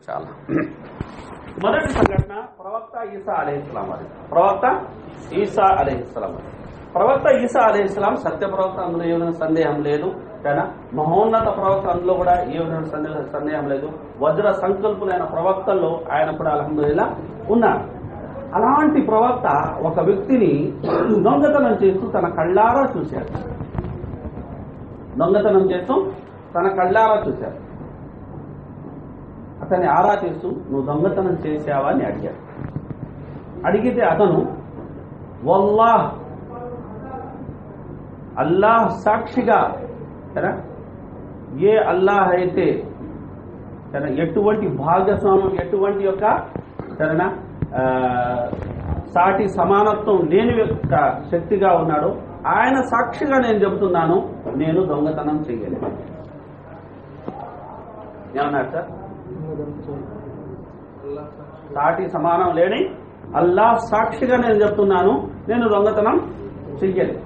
చాలా మొదటి సంఘటన ప్రవక్త ఈసా అలీస్లాం అది ప్రవక్త ఈసా అలీస్లాం అది ప్రవక్త ఈసా అలీస్లాం సత్య ప్రవక్త అందులో ఏ విధంగా సందేహం లేదు కానీ మహోన్నత ప్రవక్త అందులో కూడా ఏ విధంగా సందేహం సందేహం లేదు వజ్ర సంకల్పులైన ప్రవక్తల్లో ఆయన కూడా అలహందుల్లా ఉన్నారు అలాంటి ప్రవక్త ఒక వ్యక్తిని దొంగతనం చేస్తూ తన కళ్ళారా చూశాడు దొంగతనం చేస్తూ తన కళ్ళారా చూశాడు అతన్ని ఆరా తీస్తూ నువ్వు దొంగతనం చేశావా అని అడిగాడు అడిగితే అతను వల్లాహ్ అల్లాహ్ సాక్షిగా కదా ఏ అల్లాహ్ అయితే సరే ఎటువంటి భాగస్వామ్యం ఎటువంటి యొక్క సరేనా ఆ, సాటి సమానత్వం లేని యొక్క శక్తిగా ఉన్నాడు ఆయన సాక్షిగా నేను చెబుతున్నాను నేను దొంగతనం చేయలేదు ఏమన్నారు సార్ సాటి సమానం లేని అల్లాహ్ సాక్షిగా నేను చెప్తున్నాను నేను దొంగతనం చెయ్యలేదు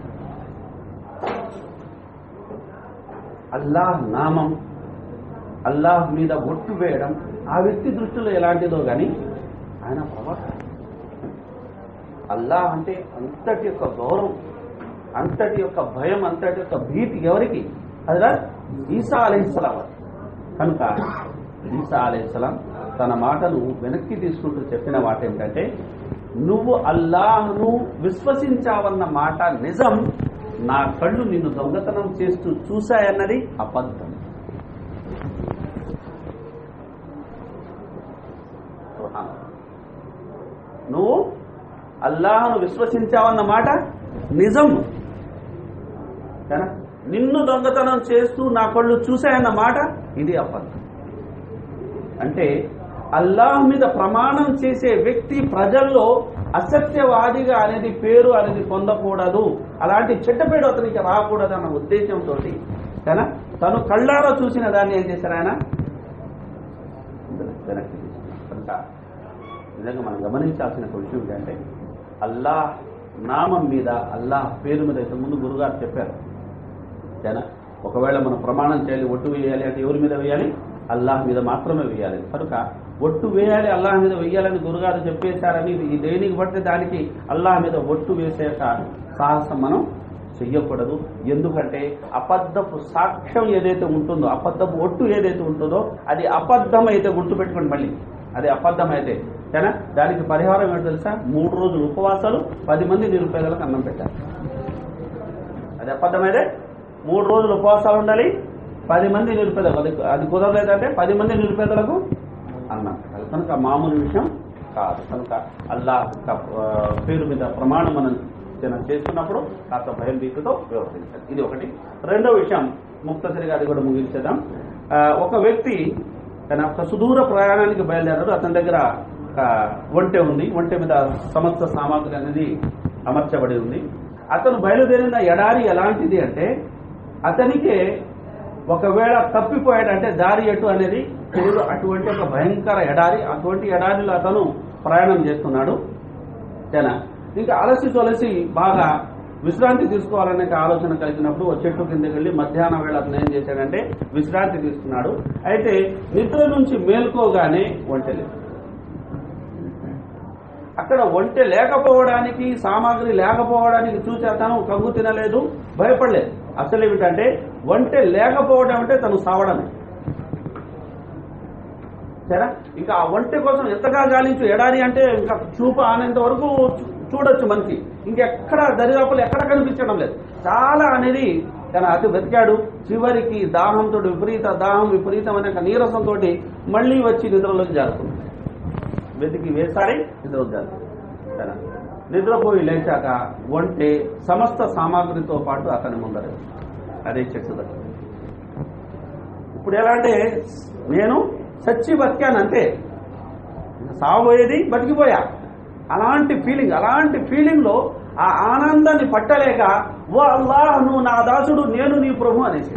అల్లాహ్ నామం అల్లాహ్ మీద ఒట్టు వేయడం ఆ వ్యక్తి దృష్టిలో ఎలాంటిదో కానీ ఆయన ప్రవక్త అల్లాహ్ అంటే అంతటి యొక్క గౌరవం అంతటి యొక్క భయం అంతటి యొక్క భీతి ఎవరికి అదిరా ఈసా అలైహిస్సలాం అది. కనుక ఈసా అలైహిస్సలాం తన మాటను వెనక్కి తీసుకుంటూ చెప్పిన మాట ఏంటంటే నువ్వు అల్లాహ్ను విశ్వసించావన్న మాట నిజం నా కళ్ళు నిన్ను దొంగతనం చేస్తూ చూశాయన్నది అబద్ధం సుబ్హానల్లాహ్. నువ్వు అల్లాహను విశ్వసించావన్న మాట నిజం కదా? నిన్ను దొంగతనం చేస్తూ నా కళ్ళు చూశాయన్న మాట ఇది అబద్ధం అంటే అల్లాహ్ మీద ప్రమాణం చేసే వ్యక్తి ప్రజల్లో అసత్యవాదిగా అనేది పేరు అనేది పొందకూడదు అలాంటి చెడ్డ పేరు అతనికి రాకూడదు అన్న ఉద్దేశంతో కదా తను కళ్ళారా చూసిన దాన్ని ఏం చేశారు ఆయన వెనక్కి తీసుకున్నారు. కనుక నిజంగా మనం గమనించాల్సిన ఒక విషయం ఏంటంటే అల్లాహ్ నామం మీద అల్లాహ్ పేరు మీద అయితే ముందు గురుగారు చెప్పారు సరేనా ఒకవేళ మనం ప్రమాణం చేయాలి ఒట్టు వేయాలి అంటే ఎవరి మీద వేయాలి అల్లాహ్ మీద మాత్రమే వేయాలి కనుక ఒట్టు వేయాలి అల్లాహ్ మీద వేయాలని గురుగారు చెప్పేశారని ఈ దేనికి బట్టి దానికి అల్లాహ్ మీద ఒట్టు వేసేట సాహసం మనం చెయ్యకూడదు ఎందుకంటే అబద్ధపు సాక్ష్యం ఏదైతే ఉంటుందో అబద్ధపు ఒట్టు ఏదైతే ఉంటుందో అది అబద్ధం అయితే గుర్తుపెట్టుకోండి మళ్ళీ అది అబద్ధం అయితే కానీ దానికి పరిహారం ఏంటో తెలుసా మూడు రోజులు ఉపవాసాలు పది మంది నిరుపేదలకు అన్నం పెట్టారు అది అబద్ధమైతే మూడు రోజులు ఉపవాసాలు ఉండాలి పది మంది నిరుపేదలకు అది అది కుదరలేదంటే పది మంది నిరుపేదలకు అన్నం పెట్టాలి కనుక మామూలు విషయం కాదు కనుక అల్లాహ్ యొక్క, ఆ, పేరు మీద ప్రమాణం మనం జనం చేస్తున్నప్పుడు కాస్త భయం భీతితో వ్యవహరించాలి ఇది ఒకటి రెండో విషయం ముక్తసరిగా అది కూడా ముగించేద్దాం ఆ, ఒక వ్యక్తి తన ఒక సుదూర ప్రయాణానికి బయలుదేరాడు అతని దగ్గర ఒక ఒంటె ఉంది ఒంటె మీద సమస్త సామాగ్రి అనేది అమర్చబడి ఉంది అతను బయలుదేరిన ఎడారి ఎలాంటిది అంటే అతనికి ఒకవేళ తప్పిపోయాడంటే దారి ఎటు అనేది తెలియదు అటువంటి ఒక భయంకర ఎడారి అటువంటి ఎడారిలో అతను ప్రయాణం చేస్తున్నాడు జన ఇంకా అలసి తొలసి బాగా విశ్రాంతి తీసుకోవాలనే ఆలోచన కలిగినప్పుడు ఓ చెట్టు కిందకి వెళ్ళి మధ్యాహ్నం వేళ అతను ఏం చేశాడంటే విశ్రాంతి తీసుకున్నాడు అయితే నిద్ర నుంచి మేల్కోగానే ఒంటలేదు అక్కడ ఒంటె లేకపోవడానికి సామాగ్రి లేకపోవడానికి చూసి అతను కంగు తినలేదు భయపడలేదు అసలు ఏమిటంటే ఒంటె లేకపోవడం అంటే తను సావడమే సరే ఇంకా ఆ ఒంటె కోసం ఎంతగా గాలించు ఎడారి అంటే ఇంకా చూపు ఆనేంత వరకు చూ- చూడొచ్చు మనకి ఇంకెక్కడ దరిదాపులు ఎక్కడ కనిపించడం లేదు చాలా అనేది తన అతి వెతికాడు చివరికి దాహంతో విపరీత దాహం విపరీతమైన ఒక నీరసంతో మళ్ళీ వచ్చి నిద్రలోకి జారుకున్నాడు వెతికి వేసాడి నిద్రలోకి జారుకున్నాడు సరే నిద్రపోయి లేచాక ఒంటె సమస్త సామాగ్రితో పాటు అతని ముందర ఉంది. అదే చెట్టు దగ్గర ఇప్పుడు ఎలా అంటే నేను చచ్చి బతికాను అంతే సాగబోయేది బతికిపోయా అలాంటి ఫీలింగ్ అలాంటి ఫీలింగ్ లో ఆ ఆనందాన్ని పట్టలేక ఓ అల్లాహ్ నువ్వు నా దాసుడు నేను నీ ప్రభు అనేసి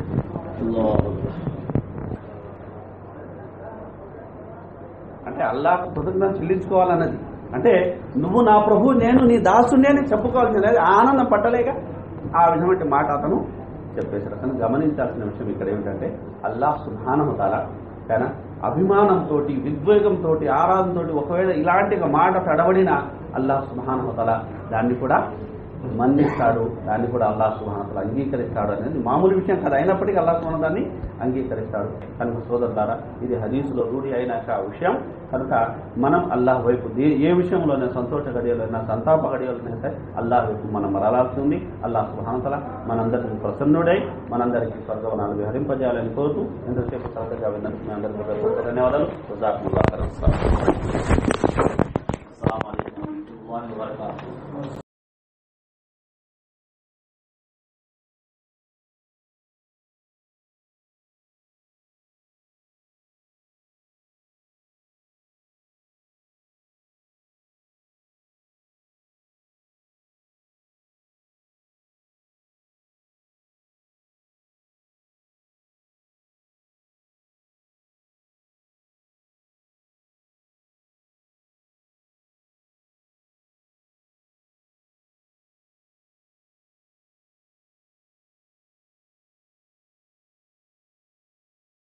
అంటే అల్లాహ్ కృతజ్ఞత చెల్లించుకోవాలన్నది అంటే నువ్వు నా ప్రభు నేను నీ దాసుని అని చెప్పుకోవాల్సినది ఆనందం పట్టలేక ఆ విధమైన మాట అతను చెప్పేశారు అతను గమనించాల్సిన విషయం ఇక్కడ ఏమిటంటే అల్లాహ్ సుభానహుతాల కానీ అభిమానంతో విద్వేగంతో ఆరాధనతో ఒకవేళ ఇలాంటి ఒక మాట తడబడిన అల్లాహ్ సుబానహతల దాన్ని కూడా మన్నిస్తాడు దాన్ని కూడా అల్లాహ్ సుబానతల అంగీకరిస్తాడు అనేది మామూలు విషయం కాదు అయినప్పటికీ అల్లాహ్ సుబాన దాన్ని అంగీకరిస్తాడు కనుక సోదరులారా ఇది హదీసులో రూఢి అయినాక ఆ విషయం కనుక మనం అల్లాహ్ వైపు దే- ఏ విషయంలోనే సంతోష గడియలైనా సంతాప గడియలైనా సరే అల్లాహ్ వైపు మనం మరలాల్సి ఉంది అల్లాహ్ సుబానతల మనందరికీ ప్రసన్నుడై మనందరికీ స్వర్గవనాలు విహరింపజేయాలని కోరుతూ ఎంతసేపు చక్కగా విన్నందుకు మీ అందరికీ హృదయపూర్వక ధన్యవాదాలు జజాకుముల్లాహ్ ఖైరన్. అస్సలాము అలైకుం వరహమతుల్లాహి వబరకాతుహు